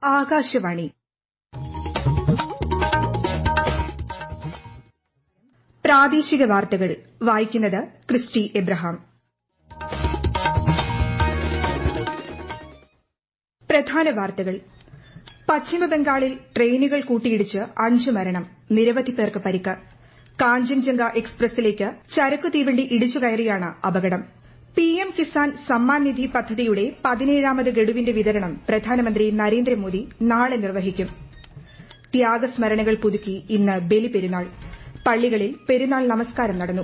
ആകാശവാണി പ്രാദേശിക വാർത്തകൾ വായിക്കുന്നത് ക്രിസ്റ്റി എബ്രഹാം പ്രധാന വാർത്തകൾ പശ്ചിമബംഗാളിൽ ട്രെയിനുകൾ കൂട്ടിയിടിച്ച് അഞ്ച് മരണം നിരവധി പേർക്ക് പരിക്ക് കാഞ്ചൻജംഗ എക്സ്പ്രസിലേക്ക് ചരക്കു തീവണ്ടി ഇടിച്ചു കയറിയാണ് അപകടം പിഎം കിസാൻ സമ്മാൻ നിധി പദ്ധതിയുടെ പതിനേഴാമത് ഗഡുവിന്റെ വിതരണം പ്രധാനമന്ത്രി നരേന്ദ്രമോദി നാളെ നിർവഹിക്കും ത്യാഗസ്മരണകൾ പുതുക്കി ഇന്ന് ബലിപെരുന്നാൾ പള്ളികളിൽ പെരുന്നാൾ നമസ്കാരം നടന്നു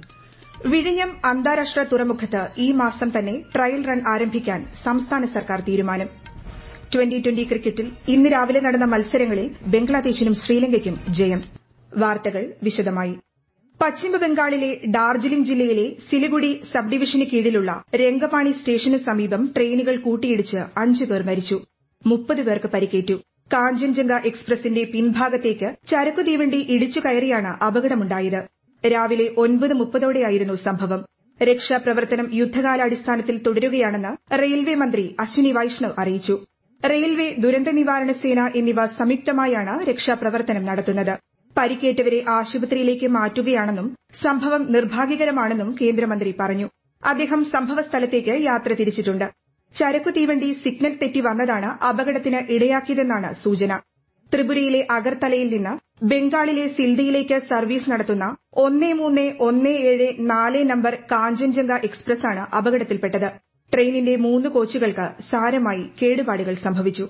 വിഴിഞ്ഞം അന്താരാഷ്ട്ര തുറമുഖത്ത് ഈ മാസം തന്നെ ട്രയൽ റൺ ആരംഭിക്കാൻ സംസ്ഥാന സർക്കാർ തീരുമാനം ട്വന്റി ട്വന്റി ക്രിക്കറ്റിൽ ഇന്ന് രാവിലെ നടന്ന മത്സരങ്ങളിൽ ബംഗ്ലാദേശിനും ശ്രീലങ്കയ്ക്കും ജയം വാർത്തകൾ വിശദമായി പശ്ചിമബംഗാളിലെ ഡാർജിലിംഗ് ജില്ലയിലെ സിലിഗുഡി സബ് ഡിവിഷന് കീഴിലുള്ള രംഗപാണി സ്റ്റേഷന് സമീപം ട്രെയിനുകൾ കൂട്ടിയിടിച്ച് അഞ്ച് പേർ മരിച്ചു മുപ്പത് പേർക്ക് പരിക്കേറ്റു കാഞ്ചൻജംഗ എക്സ്പ്രസിന്റെ പിൻഭാഗത്തേക്ക് ചരക്കു തീവണ്ടി ഇടിച്ചു കയറിയാണ് അപകടമുണ്ടായത് രാവിലെ ഒൻപത് മുപ്പതോടെയായിരുന്നു സംഭവം രക്ഷാപ്രവർത്തനം യുദ്ധകാലാടിസ്ഥാനത്തിൽ തുടരുകയാണെന്ന് റെയിൽവേ മന്ത്രി അശ്വിനി വൈഷ്ണവ് അറിയിച്ചു റെയിൽവേ ദുരന്ത നിവാരണ സേന എന്നിവ സംയുക്തമായാണ് രക്ഷാപ്രവർത്തനം നടത്തുന്നത് പരിക്കേറ്റവരെ ആശുപത്രിയിലേക്ക് മാറ്റുകയാണെന്നും സംഭവം നിർഭാഗ്യകരമാണെന്നും കേന്ദ്രമന്ത്രി പറഞ്ഞു അദ്ദേഹം സംഭവസ്ഥലത്തേക്ക് യാത്ര തിരിച്ചിട്ടുണ്ട് ചരക്കു തീവണ്ടി സിഗ്നൽ തെറ്റി വന്നതാണ് അപകടത്തിന് ഇടയാക്കിയതെന്നാണ് സൂചന ത്രിപുരയിലെ അഗർത്തലയിൽ നിന്ന് ബംഗാളിലെ സിൽഡിയിലേക്ക് സർവീസ് നടത്തുന്ന ഒന്ന് മൂന്ന് ഒന്ന് ഏഴ് നാല് നമ്പർ കാഞ്ചൻജംഗ എക്സ്പ്രസാണ് അപകടത്തിൽപ്പെട്ടത് ട്രെയിനിന്റെ മൂന്ന് കോച്ചുകൾക്ക് സാരമായി കേടുപാടുകൾ സംഭവിച്ചു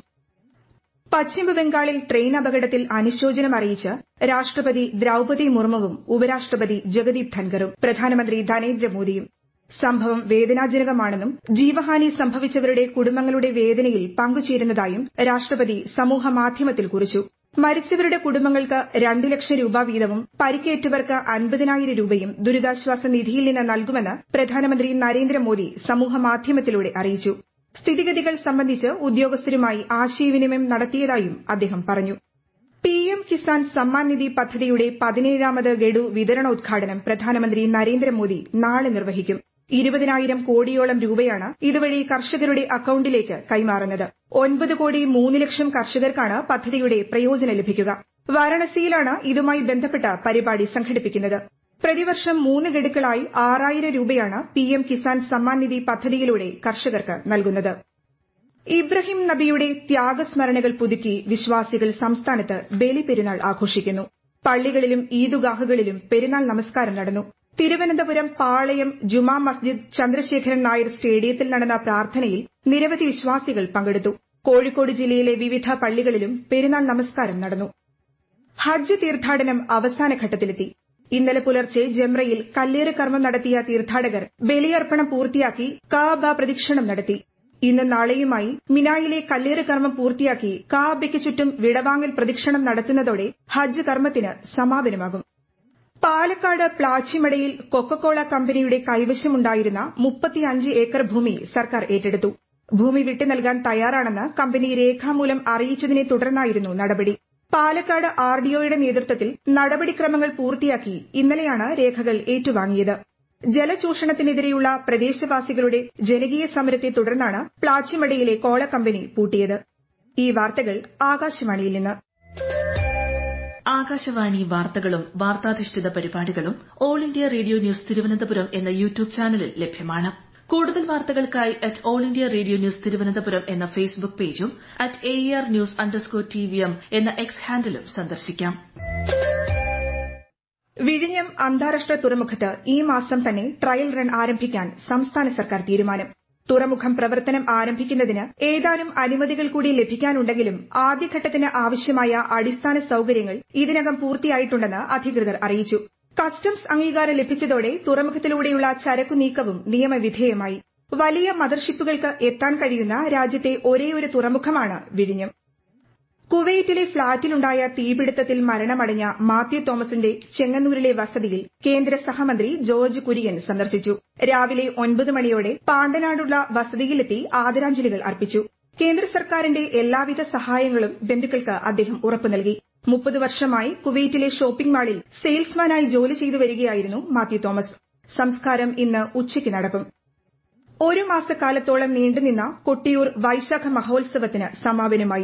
പശ്ചിമബംഗാളിൽ ട്രെയിൻ അപകടത്തിൽ അനുശോചനം അറിയിച്ച് രാഷ്ട്രപതി ദ്രൌപതി മുർമുവും ഉപരാഷ്ട്രപതി ജഗദീപ് ധൻഖറും പ്രധാനമന്ത്രി നരേന്ദ്രമോദിയും സംഭവം വേദനാജനകമാണെന്നും ജീവഹാനി സംഭവിച്ചവരുടെ കുടുംബങ്ങളുടെ വേദനയിൽ പങ്കുചേരുന്നതായും രാഷ്ട്രപതി സമൂഹമാധ്യമത്തിൽ കുറിച്ചു മരിച്ചവരുടെ കുടുംബങ്ങൾക്ക് രണ്ടു ലക്ഷം രൂപ വീതവും പരിക്കേറ്റവർക്ക് അൻപതിനായിരം രൂപയും ദുരിതാശ്വാസ നിധിയിൽ നിന്ന് നൽകുമെന്ന് പ്രധാനമന്ത്രി നരേന്ദ്രമോദി സമൂഹമാധ്യമത്തിലൂടെ അറിയിച്ചു സ്ഥിതിഗതികൾ സംബന്ധിച്ച് ഉദ്യോഗസ്ഥരുമായി ആശയവിനിമയം നടത്തിയതായും അദ്ദേഹം പറഞ്ഞു പിഎം കിസാൻ സമ്മാൻ നിധി പദ്ധതിയുടെ പതിനേഴാമത് ഗഡു വിതരണോദ്ഘാടനം പ്രധാനമന്ത്രി നരേന്ദ്രമോദി നാളെ നിർവഹിക്കും ഇരുപതിനായിരം കോടിയോളം രൂപയാണ് ഇതുവഴി കർഷകരുടെ അക്കൌണ്ടിലേക്ക് കൈമാറുന്നത് ഒൻപത് കോടി മൂന്ന് ലക്ഷം കർഷകർക്കാണ് പദ്ധതിയുടെ പ്രയോജനം ലഭിക്കുക വാരണസിയിലാണ് ഇതുമായി ബന്ധപ്പെട്ട പരിപാടി സംഘടിപ്പിക്കുന്നത് പ്രതിവർഷം മൂന്ന് ഗഡുക്കളായി ആറായിരം രൂപയാണ് പിഎം കിസാൻ സമ്മാൻ നിധി പദ്ധതിയിലൂടെ കർഷകർക്ക് നൽകുന്നത് ഇബ്രാഹിം നബിയുടെ ത്യാഗസ്മരണകൾ പുതുക്കി വിശ്വാസികൾ സംസ്ഥാനത്ത് ബലിപെരുന്നാൾ ആഘോഷിക്കുന്നു പള്ളികളിലും ഈദുഗാഹുകളിലും പെരുന്നാൾ നമസ്കാരം നടന്നു തിരുവനന്തപുരം പാളയം ജുമാ മസ്ജിദ് ചന്ദ്രശേഖരൻ നായർ സ്റ്റേഡിയത്തിൽ നടന്ന പ്രാർത്ഥനയിൽ നിരവധി വിശ്വാസികൾ പങ്കെടുത്തു കോഴിക്കോട് ജില്ലയിലെ വിവിധ പള്ളികളിലും പെരുന്നാൾ നമസ്കാരം നടന്നു ഹജ്ജ് തീർത്ഥാടനം അവസാന ഘട്ടത്തിലെത്തി ഇന്നലെ പുലർച്ചെ ജംറയിൽ കല്ലേറ് കർമ്മം നടത്തിയ തീർത്ഥാടകർ ബലിയർപ്പണം പൂർത്തിയാക്കി കാബ പ്രദക്ഷിണം നടത്തി ഇന്നും നാളെയുമായി മിനായിലെ കല്ലേറ് കർമ്മം പൂർത്തിയാക്കി കാബയ്ക്ക് ചുറ്റും വിടവാങ്ങൽ പ്രദക്ഷിണം നടത്തുന്നതോടെ ഹജ്ജ് കർമ്മത്തിന് സമാപനമാകും പാലക്കാട് പ്ലാച്ചിമടയിൽ കൊക്കക്കോള കമ്പനിയുടെ കൈവശമുണ്ടായിരുന്ന മുപ്പത്തിയഞ്ച് ഏക്കർ ഭൂമി സർക്കാർ ഏറ്റെടുത്തു ഭൂമി വിട്ടു നൽകാൻ തയ്യാറാണെന്ന് കമ്പനി രേഖാമൂലം അറിയിച്ചതിനെ തുടർന്നായിരുന്നു നടപടി പാലക്കാട് ആർഡിഒയുടെ നേതൃത്വത്തിൽ നടപടിക്രമങ്ങൾ പൂർത്തിയാക്കി ഇന്നലെയാണ് രേഖകൾ ഏറ്റുവാങ്ങിയത് ജലചൂഷണത്തിനെതിരെയുള്ള പ്രദേശവാസികളുടെ ജനകീയ സമരത്തെ തുടർന്നാണ് പ്ലാച്ചിമടയിലെ കോള കമ്പനി പൂട്ടിയത് ഈ വാർത്തകൾ ആകാശവാണിയിൽ നിന്ന് ആകാശവാണി വാർത്തകളും വാർത്താധിഷ്ഠിത പരിപാടികളും all India radio news Thiruvananthapuram എന്ന യൂട്യൂബ് ചാനലിൽ ലഭ്യമാണ് കൂടുതൽ വാർത്തകൾക്കായി at all India radio news Thiruvananthapuram എന്ന ഫേസ്ബുക്ക് പേജും at A R news underscore T V M എന്ന എക്സ് ഹാൻഡിലും സന്ദർശിക്കാം വിഴിഞ്ഞം അന്താരാഷ്ട്ര തുറമുഖത്ത് ഈ മാസം തന്നെ ട്രയൽ റൺ ആരംഭിക്കാൻ സംസ്ഥാന സർക്കാർ തീരുമാനം തുറമുഖം പ്രവർത്തനം ആരംഭിക്കുന്നതിന് ഏതാനും അനുമതികൾ കൂടി ലഭിക്കാനുണ്ടെങ്കിലും ആദ്യഘട്ടത്തിന് ആവശ്യമായ അടിസ്ഥാന സൌകര്യങ്ങൾ ഇതിനകം പൂർത്തിയായിട്ടുണ്ടെന്ന് അധികൃതർ അറിയിച്ചു കസ്റ്റംസ് അംഗീകാരം ലഭിച്ചതോടെ തുറമുഖത്തിലൂടെയുള്ള ചരക്കു നീക്കവും നിയമവിധേയമായി വലിയ മദർഷിപ്പുകൾക്ക് എത്താൻ കഴിയുന്ന രാജ്യത്തെ ഒരേയൊരു തുറമുഖമാണ് വിഴിഞ്ഞം കുവൈറ്റിലെ ഫ്ളാറ്റിലുണ്ടായ തീപിടുത്തത്തിൽ മരണമടഞ്ഞ മാത്യു തോമസിന്റെ ചെങ്ങന്നൂരിലെ വസതിയിൽ കേന്ദ്ര സഹമന്ത്രി ജോർജ് കുര്യൻ സന്ദർശിച്ചു രാവിലെ ഒൻപത് മണിയോടെ പാണ്ടനാടുള്ള വസതിയിലെത്തി ആദരാഞ്ജലികൾ അർപ്പിച്ചു കേന്ദ്ര സർക്കാരിന്റെ എല്ലാവിധ സഹായങ്ങളും ബന്ധുക്കൾക്ക് അദ്ദേഹം ഉറപ്പു നൽകി മുപ്പത് വർഷമായി കുവൈറ്റിലെ ഷോപ്പിംഗ് മാളിൽ സെയിൽസ്മാനായി ജോലി ചെയ്തു വരികയായിരുന്നു മാത്യു തോമസ് സംസ്കാരം ഇന്ന് ഉച്ചയ്ക്ക് നടക്കും ഒരു മാസക്കാലത്തോളം നീണ്ടുനിന്ന കൊട്ടിയൂർ വൈശാഖ മഹോത്സവത്തിന് സമാപനമായി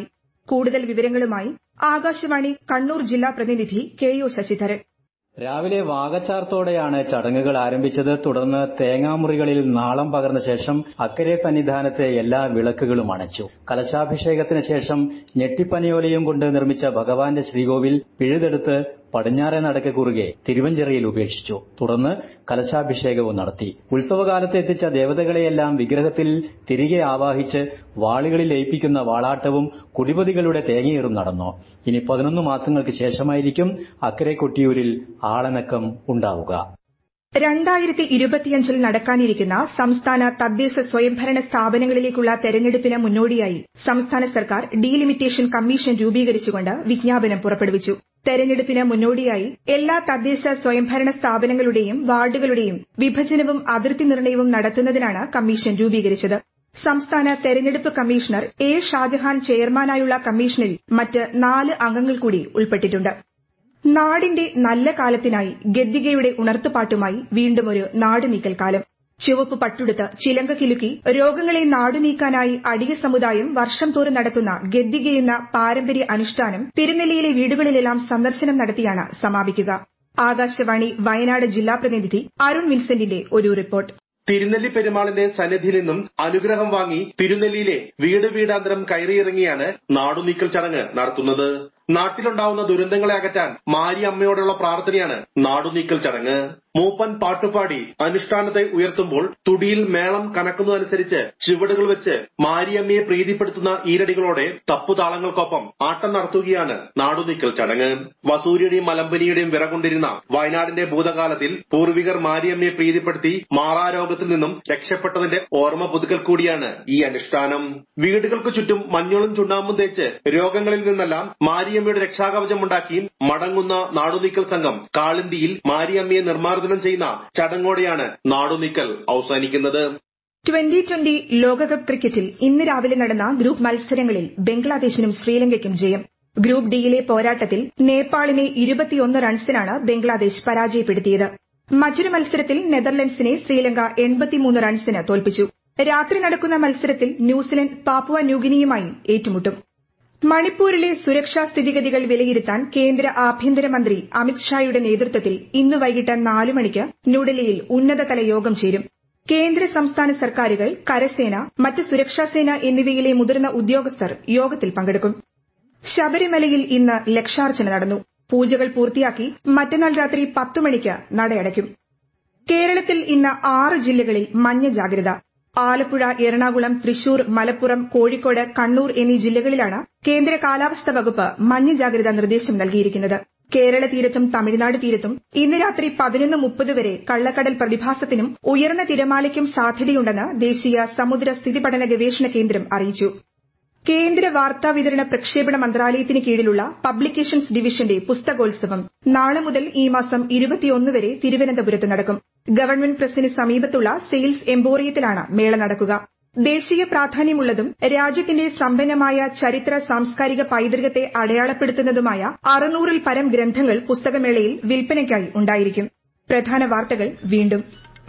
കൂടുതൽ വിവരങ്ങളുമായി ആകാശവാണി കണ്ണൂർ ജില്ലാ പ്രതിനിധി കെ ഒ ശശിധരൻ രാവിലെ വാകച്ചാർത്തോടെയാണ് ചടങ്ങുകൾ ആരംഭിച്ചത് തുടർന്ന് തേങ്ങാമുറികളിൽ നാളം പകർന്ന ശേഷം അക്കരെ സന്നിധാനത്തെ എല്ലാ വിളക്കുകളും അണച്ചു കലശാഭിഷേകത്തിന് ശേഷം ഞെട്ടിപ്പനിയോലയും കൊണ്ട് നിർമ്മിച്ച ഭഗവാന്റെ ശ്രീകോവിൽ പിഴുതെടുത്ത് പടിഞ്ഞാറെ നടക്ക് കുറുകെ തിരുവഞ്ചിറയിൽ ഉപേക്ഷിച്ചു തുടർന്ന് കലശാഭിഷേകവും നടത്തി ഉത്സവകാലത്ത് എത്തിച്ച ദേവതകളെയെല്ലാം വിഗ്രഹത്തിൽ തിരികെ ആവാഹിച്ച് വാളുകളിൽ ലയിപ്പിക്കുന്ന വാളാട്ടവും കുടിപതികളുടെ തേങ്ങയേറും നടന്നു ഇനി പതിനൊന്ന് മാസങ്ങൾക്ക് ശേഷമായിരിക്കും അക്കരെ കൊട്ടിയൂരിൽ ആളനക്കം ഉണ്ടാവുക രണ്ടായിരത്തി ഇരുപത്തിയഞ്ചിൽ നടക്കാനിരിക്കുന്ന സംസ്ഥാന തദ്ദേശ സ്വയംഭരണ സ്ഥാപനങ്ങളിലേക്കുള്ള തെരഞ്ഞെടുപ്പിന് മുന്നോടിയായി സംസ്ഥാന സർക്കാർ ഡീലിമിറ്റേഷൻ കമ്മീഷൻ രൂപീകരിച്ചുകൊണ്ട് വിജ്ഞാപനം പുറപ്പെടുവിച്ചു തെരഞ്ഞെടുപ്പിന് മുന്നോടിയായി എല്ലാ തദ്ദേശ സ്വയംഭരണ സ്ഥാപനങ്ങളുടെയും വാർഡുകളുടെയും വിഭജനവും അതിർത്തി നിർണയവും നടത്തുന്നതിനാണ് കമ്മീഷൻ രൂപീകരിച്ചത് സംസ്ഥാന തെരഞ്ഞെടുപ്പ് കമ്മീഷണർ എ ഷാജഹാൻ ചെയർമാനായുള്ള കമ്മീഷനിൽ മറ്റ് നാല് അംഗങ്ങൾ കൂടി ഉൾപ്പെട്ടിട്ടുണ്ട് നാടിന്റെ നല്ല കാലത്തിനായി ഗദ്ദികയുടെ ഉണർത്തുപാട്ടുമായി വീണ്ടും ഒരു നാടുനീക്കൽ കാലം ചുവപ്പ് പട്ടുടുത്ത് ചിലങ്ക കിലുക്കി രോഗങ്ങളെ നാടുനീക്കാനായി അടിയ സമുദായം വർഷം തോറും നടത്തുന്ന ഗദ്ദികയെന്ന പാരമ്പര്യ അനുഷ്ഠാനം തിരുനെല്ലിയിലെ വീടുകളിലെല്ലാം സന്ദർശനം നടത്തിയാണ് സമാപിക്കുക ആകാശവാണി വയനാട് ജില്ലാ പ്രതിനിധി അരുൺ വിൻസെന്റിന്റെ ഒരു റിപ്പോർട്ട് തിരുനെല്ലി പെരുമാളിന്റെ സന്നിധിയിൽ നിന്നും അനുഗ്രഹം വാങ്ങി തിരുനെല്ലിയിലെ വീട് വീടാന്തരം കയറിയിറങ്ങിയാണ് നാടുനീക്കൽ ചടങ്ങ് നടത്തുന്നത് നാട്ടിലുണ്ടാവുന്ന ദുരന്തങ്ങളെ അകറ്റാൻ മാരിയമ്മയോടുള്ള പ്രാർത്ഥനയാണ് നാടുനീക്കൽ ചടങ്ങ് മൂപ്പൻ പാട്ടുപാടി അനുഷ്ഠാനത്തെ ഉയർത്തുമ്പോൾ തുടിയിൽ മേളം കനക്കുന്നതനുസരിച്ച് ചുവടുകൾ വെച്ച് മാരിയമ്മയെ പ്രീതിപ്പെടുത്തുന്ന ഈരടികളോടെ തപ്പുതാളങ്ങൾക്കൊപ്പം ആട്ടം നടത്തുകയാണ് നാടുനീക്കൽ ചടങ്ങ് വസൂരിയുടെയും മലമ്പനിയുടെയും വിറകൊണ്ടിരുന്ന വയനാടിന്റെ ഭൂതകാലത്തിൽ പൂർവികർ മാരിയമ്മയെ പ്രീതിപ്പെടുത്തി മാറാരോഗത്തിൽ നിന്നും രക്ഷപ്പെട്ടതിന്റെ ഓർമ്മ പുതുക്കൽ കൂടിയാണ് ഈ അനുഷ്ഠാനം വീടുകൾക്ക് ചുറ്റും മഞ്ഞളും ചുണ്ണാമ്പും തേച്ച് രോഗങ്ങളിൽ നിന്നെല്ലാം മാരിയമ്മയുടെ രക്ഷാകവചമുണ്ടാക്കി മടങ്ങുന്ന നാടുനീക്കൽ സംഘം കാളിന്തിയിൽ മാരിയമ്മയെ നിർമ്മാർജ്ജനം ചെയ്യുന്ന ചടങ്ങോടെയാണ് നാടുനീക്കൽ അവസാനിക്കുന്നത് ട്വന്റി ട്വന്റി ലോകകപ്പ് ക്രിക്കറ്റിൽ ഇന്ന് രാവിലെ നടന്ന ഗ്രൂപ്പ് മത്സരങ്ങളിൽ ബംഗ്ലാദേശിനും ശ്രീലങ്കയ്ക്കും ജയം ഗ്രൂപ്പ് ഡിയിലെ പോരാട്ടത്തിൽ നേപ്പാളിനെ ഇരുപത്തിയൊന്ന് റൺസിനാണ് ബംഗ്ലാദേശ് പരാജയപ്പെടുത്തിയത് മറ്റൊരു മത്സരത്തിൽ നെതർലൻഡ്സിനെ ശ്രീലങ്ക എൺപത്തിമൂന്ന് റൺസിന് തോൽപ്പിച്ചു രാത്രി നടക്കുന്ന മത്സരത്തിൽ ന്യൂസിലൻഡ് പാപ്പുവ ന്യൂഗിനിയുമായി ഏറ്റുമുട്ടും മണിപ്പൂരിലെ സുരക്ഷാ സ്ഥിതിഗതികൾ വിലയിരുത്താൻ കേന്ദ്ര ആഭ്യന്തരമന്ത്രി അമിത്ഷായുടെ നേതൃത്വത്തിൽ ഇന്ന് വൈകിട്ട് നാല് മണിക്ക് ന്യൂഡൽഹിയിൽ ഉന്നതതല യോഗം ചേരും കേന്ദ്ര സംസ്ഥാന സർക്കാരുകൾ കരസേന മറ്റ് സുരക്ഷാസേന എന്നിവയിലെ മുതിർന്ന ഉദ്യോഗസ്ഥർ യോഗത്തിൽ പങ്കെടുക്കും ശബരിമലയിൽ ഇന്ന് ലക്ഷാർച്ചന നടന്നു പൂജകൾ പൂർത്തിയാക്കി മറ്റന്നാൾ രാത്രി പത്ത് മണിക്ക് നടയടയ്ക്കും കേരളത്തിൽ ഇന്ന് ആറ് ജില്ലകളിൽ മഞ്ഞ ജാഗ്രത ആലപ്പുഴ എറണാകുളം തൃശൂർ മലപ്പുറം കോഴിക്കോട് കണ്ണൂർ എന്നീ ജില്ലകളിലാണ് കേന്ദ്ര കാലാവസ്ഥാ വകുപ്പ് മഞ്ഞ ജാഗ്രതാ നിർദ്ദേശം നൽകിയിരിക്കുന്നത് കേരള തീരത്തും തമിഴ്നാട് തീരത്തും ഇന്ന് രാത്രി പതിനൊന്ന് മുപ്പത് വരെ കള്ളക്കടൽ പ്രതിഭാസത്തിനും ഉയർന്ന തിരമാലയ്ക്കും സാധ്യതയുണ്ടെന്ന് ദേശീയ സമുദ്ര സ്ഥിതിപഠന ഗവേഷണ കേന്ദ്രം അറിയിച്ചു കേന്ദ്ര വാർത്താവിതരണ പ്രക്ഷേപണ മന്ത്രാലയത്തിന് കീഴിലുള്ള പബ്ലിക്കേഷൻസ് ഡിവിഷന്റെ പുസ്തകോത്സവം നാളെ മുതൽ ഈ മാസം ഇരുപത്തിയൊന്ന് വരെ തിരുവനന്തപുരത്ത് നടക്കും ഗവൺമെന്റ് പ്രസിന് സമീപത്തുള്ള സെയിൽസ് എംപോറിയത്തിലാണ് മേള നടക്കുക ദേശീയ പ്രാധാന്യമുള്ളതും രാജ്യത്തിന്റെ സമ്പന്നമായ ചരിത്ര സാംസ്കാരിക പൈതൃകത്തെ അടയാളപ്പെടുത്തുന്നതുമായ അറുന്നൂറിൽ പരം ഗ്രന്ഥങ്ങൾ പുസ്തകമേളയിൽ വിൽപ്പനയ്ക്കായി ഉണ്ടായിരിക്കും പ്രധാന വാർത്തകൾ വീണ്ടും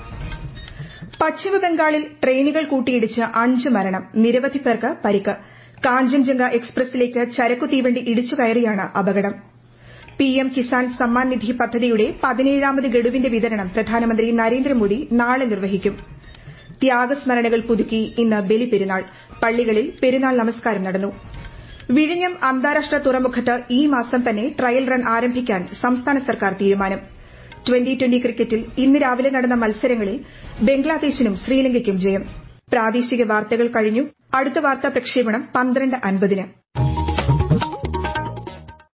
പശ്ചിമബംഗാളിൽ ട്രെയിനുകൾ കൂട്ടിയിടിച്ച് അഞ്ച് മരണം നിരവധി പേർക്ക് പരിക്ക് കാഞ്ചൻജംഗ എക്സ്പ്രസിലേക്ക് ചരക്കു തീവണ്ടി ഇടിച്ചു കയറിയാണ് അപകടം പിഎം കിസാൻ സമ്മാൻ നിധി പദ്ധതിയുടെ പതിനേഴാമത് ഗഡുവിന്റെ വിതരണം പ്രധാനമന്ത്രി നരേന്ദ്രമോദി നാളെ നിർവഹിക്കും ത്യാഗസ്മരണകൾ പുതുക്കി ഇന്ന് ബലിപെരുന്നാൾ പള്ളികളിൽ പെരുന്നാൾ നമസ്കാരം നടന്നു വിഴിഞ്ഞം അന്താരാഷ്ട്ര തുറമുഖത്ത് ഈ മാസം തന്നെ ട്രയൽ റൺ ആരംഭിക്കാൻ സംസ്ഥാന സർക്കാർ തീരുമാനം ട്വന്റി ട്വന്റി ക്രിക്കറ്റിൽ ഇന്ന് രാവിലെ നടന്ന മത്സരങ്ങളിൽ ബംഗ്ലാദേശിനും ശ്രീലങ്കയ്ക്കും ജയം പ്രാദേശിക വാർത്തകൾ കഴിഞ്ഞു അടുത്ത വാർത്താ പ്രക്ഷേപണം പന്ത്രണ്ട് അൻപതിന്